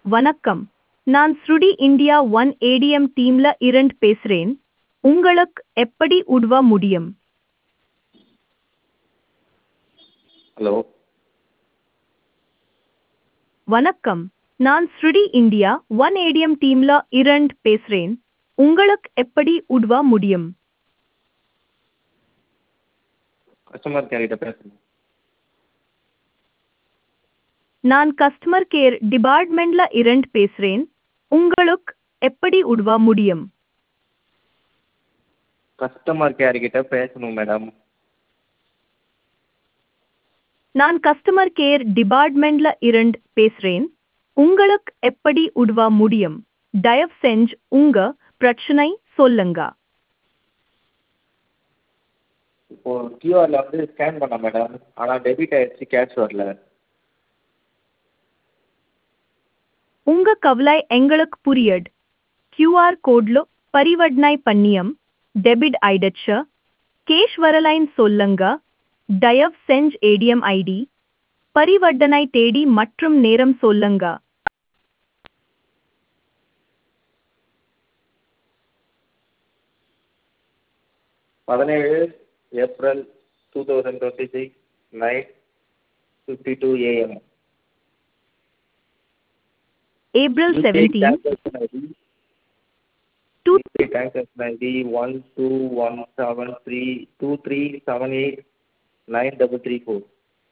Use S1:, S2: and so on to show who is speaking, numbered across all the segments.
S1: வணக்கம் நான் ஸ்ருடி இந்தியா ஒன் ஏடிஎம் டீம்ல இருந்து பேசுறேன் உங்களுக்கு எப்படி உதவ முடியும்
S2: ஹலோ
S1: வணக்கம் நான் ஸ்ருடி இந்தியா ஒன் ஏடிஎம் டீம்ல இருந்து பேசுறேன் உங்களுக்கு எப்படி உதவ முடியும்
S2: கஸ்டமர் கேர் கிட்ட பேசணும்
S1: நான் கஸ்டமர் கேர் டிபார்ட்மெண்ட்ல இருந்து பேசுறேன் உங்களுக்கு எப்படி உதவ முடியும்
S2: கஸ்டமர் கேர் கிட்ட பேசணும் மேடம்
S1: நான் கஸ்டமர் கேர் டிபார்ட்மெண்ட்ல இருந்து பேசுறேன் உங்களுக்கு எப்படி உதவ முடியும் தயவு செஞ்சு உங்க பிரச்சனை சொல்லுங்க
S2: இப்போ கியூஆர்ல வந்து ஸ்கேன் பண்ண மேடம் ஆனால் டெபிட் ஆயிடுச்சு கேஷ் வரல
S1: உங்க கவலை எங்களுக்கு புரியட் கியூஆர் கோட்ல பரிவர்த்தனை பண்ணியம் டெபிட் ஆயிடுச்சு கேஷ் வரலைன்னு சொல்லுங்க தயவு செஞ்சு ஏடிஎம் ஐடி பரிவர்த்தனை தேதி மற்றும் நேரம் சொல்லுங்க
S2: பதினேழு April two thousand twenty six night fifty two AM
S1: April seventeen two
S2: transaction ID one two one seven three two three seven eight nine double three four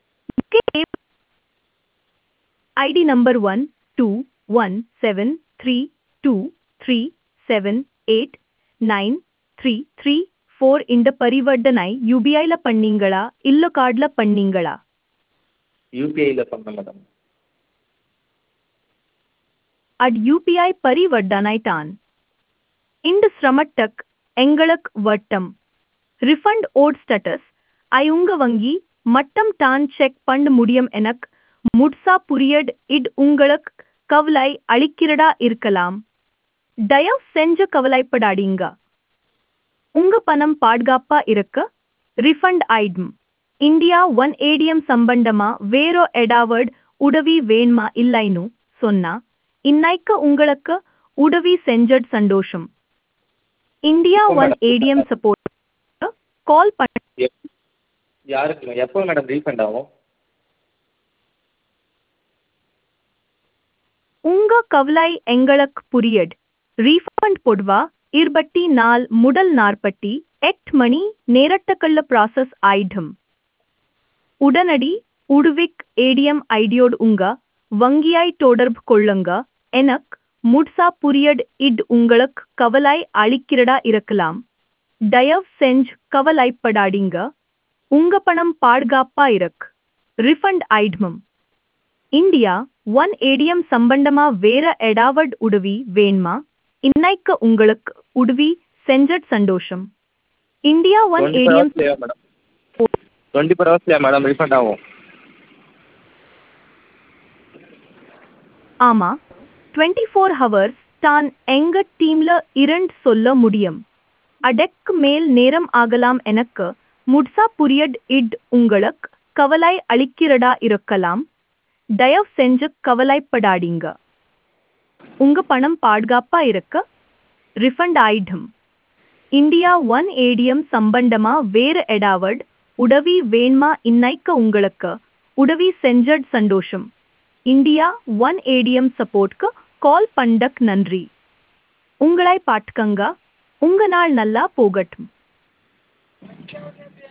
S1: ID number one two one seven three two three seven eight nine three three four இந்த பரிவர்த்தனை யூபிஐல பண்ணீங்களா இல்ல கார்டுல பண்ணீங்களா
S2: யூபிஐயில் பண்ணேன் madam
S1: at UPI பரிவர்த்தனை தான் இந்த சிரமட்டக் எங்களுக்கு வட்டம் ரிஃபண்ட் ஓட் ஸ்டேட்டஸ் ஐ உங்க வங்கி மட்டம் தான் செக் பண்ண முடியும் எனக்கு முட்சா புரியட் இட் உங்களுக்கு கவலை அளிக்கிறதா இருக்கலாம் தயவு செஞ்சு கவலைப்படாதீங்க உங்க பணம் பாதுகாப்பா இருக்க ரிஃபண்ட் ஆயிடும் இந்தியா ஒன் ஏடிஎம் சம்பந்தமா வேற எடாவட் உதவி வேணுமா இல்லைன்னு சொன்னா இன்னைக்கு உங்களுக்கு உதவி செஞ்சட் சந்தோஷம் India one ATM support call பண்ண
S2: எப் யாருக்கு எப்போ மேடம் ரீஃபண்ட் ஆகும்
S1: உங்க கவலை எங்களுக்கு புரியட் ரீஃபண்ட் பொதுவா இருபத்தி நாள் முதல் நாற்பத்தி எட்டு மணி நேரத்துக்குள்ள ப்ராசஸ் ஆயிடும் உடனடி உடுவிக் ஏடிஎம் ஐடியோடு உங்க வங்கியாய் தொடர்பு கொள்ளுங்க எனக்கு முட்சா புரியட் இட் உங்களுக்கு கவலை அளிக்கிறதா இருக்கலாம் தயவு செஞ்சு கவலைப்படாதீங்க உங்க பணம் பாதுகாப்பா இருக்கு ரிஃபண்ட் ஆயிடும் இந்தியா ஒன் ஏடிஎம் சம்பந்தமா வேற எடாவட் உதவி வேணுமா இன்னைக்கு உங்களுக்கு உதவி செஞ்சட் சந்தோஷம் India one
S2: twenty four
S1: ATM
S2: ஹவர்ஸ்லையா மேடம் டுவெண்ட்டி ஃபோர் ஹவர்ஸ்லையா மேடம் ரீஃபண்ட் ஆகும்
S1: ஆமா டுவெண்ட்டி ஃபோர் ஹவர்ஸ் தான் எங்க டீம்ல இருந்து சொல்ல முடியும் அடக்கு மேல் நேரம் ஆகலாம் எனக்கு முட்சா புரியட் இட் உங்களுக்கு கவலை அளிக்கிறதா இருக்கலாம் தயவு செஞ்சு கவலைப்படாதீங்க உங்க பணம் பாதுகாப்பா இருக்க ரிஃபண்ட் ஆயிடும் இந்தியா ஒன் ஏடிஎம் சம்பந்தமா வேற எடாவட் உதவி வேணுமா இன்னைக்கு உங்களுக்கு உதவி செஞ்சட் சந்தோஷம் இந்தியா ஒன் ஏடிஎம் சப்போர்ட்க்கு கால் பண்ணக் நன்றி உங்களை பாட்டுக்கங்க உங்க நாள் நல்லா போகட்டும்